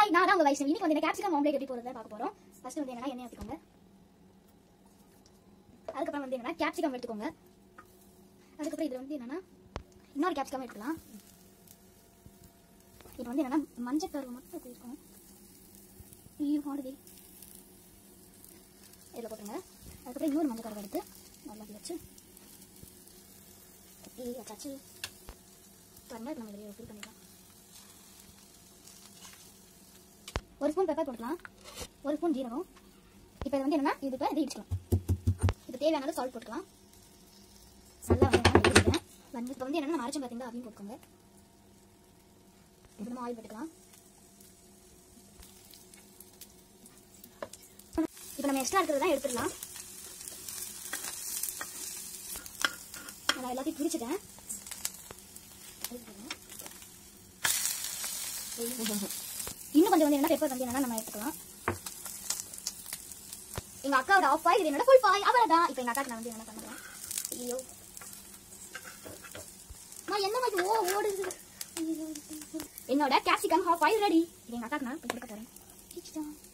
Hi நான் தான் உங்க வைஷ்ணவி இன்னைக்கு வந்து என்ன கேப்சிகம் ஆம்லேட் எப்படி போடுறத பார்க்க போறோம் ஃபர்ஸ்ட் வந்து என்னன்னா எண்ணெய் ஊற்றிக்கோங்க அதுக்கப்புறம் வந்து என்னன்னா கேப்சிகம் எடுத்துக்கோங்க அதுக்கப்புறம் இதுல வந்து என்னன்னா இன்னொரு கேப்சிகம் எடுக்கலாம் இது வந்து என்னன்னா மஞ்சள் கருவு மட்டும் போயிருக்கோம் ஐயோ ஆடுதே இதில் போட்டுருங்க அதுக்கப்புறம் இன்னொரு மஞ்சள் கருவு எடுத்து நல்லா அப்படி வச்சு ஏய் வச்சாச்சு பாருங்க நம்ம இதில் ஃபில் பண்ணிக்கலாம் ஒரு ஸ்பூன் பெப்பர் போட்டுக்கலாம் ஒரு ஸ்பூன் ஜீரகம் இப்போ இது வந்து என்னன்னா இது இப்போ இதை இடிச்சுக்கலாம் இப்போ தேவையான அளவு சால்ட் போட்டுக்கலாம் நல்லா வந்து என்னன்னா இடிச்சுக்கிறேன் வந்து இப்போ வந்து என்னன்னா நம்ம அரைச்சம் பார்த்தீங்களா அதையும் போட்டுக்கோங்க இப்போ நம்ம ஆயில் போட்டுக்கலாம் இப்போ நம்ம எக்ஸ்ட்ரா இருக்கிறது தான் எடுத்துடலாம் நான் எல்லாத்தையும் பிரிச்சுட்டேன் இன்னும் கொஞ்சம் வந்து என்ன பெப்பர் வந்து என்னன்னா நம்ம எடுத்துக்கலாம் எங்க அக்காவோட ஆஃப் பாய் இது என்னோட ஃபுல் பாய் அவ்வளவுதான் இப்போ எங்க அக்காக்கு நான் வந்து என்ன பண்ணுறேன் ஐயோ நான் என்ன மாதிரி ஓ ஓடுது ஐயோ. என்னோட கேப்சிகம் ஹாஃப் பாய் ரெடி இது எங்க அக்காக்கு நான் போய் கொடுக்க போறேன் கிச்சுதான்.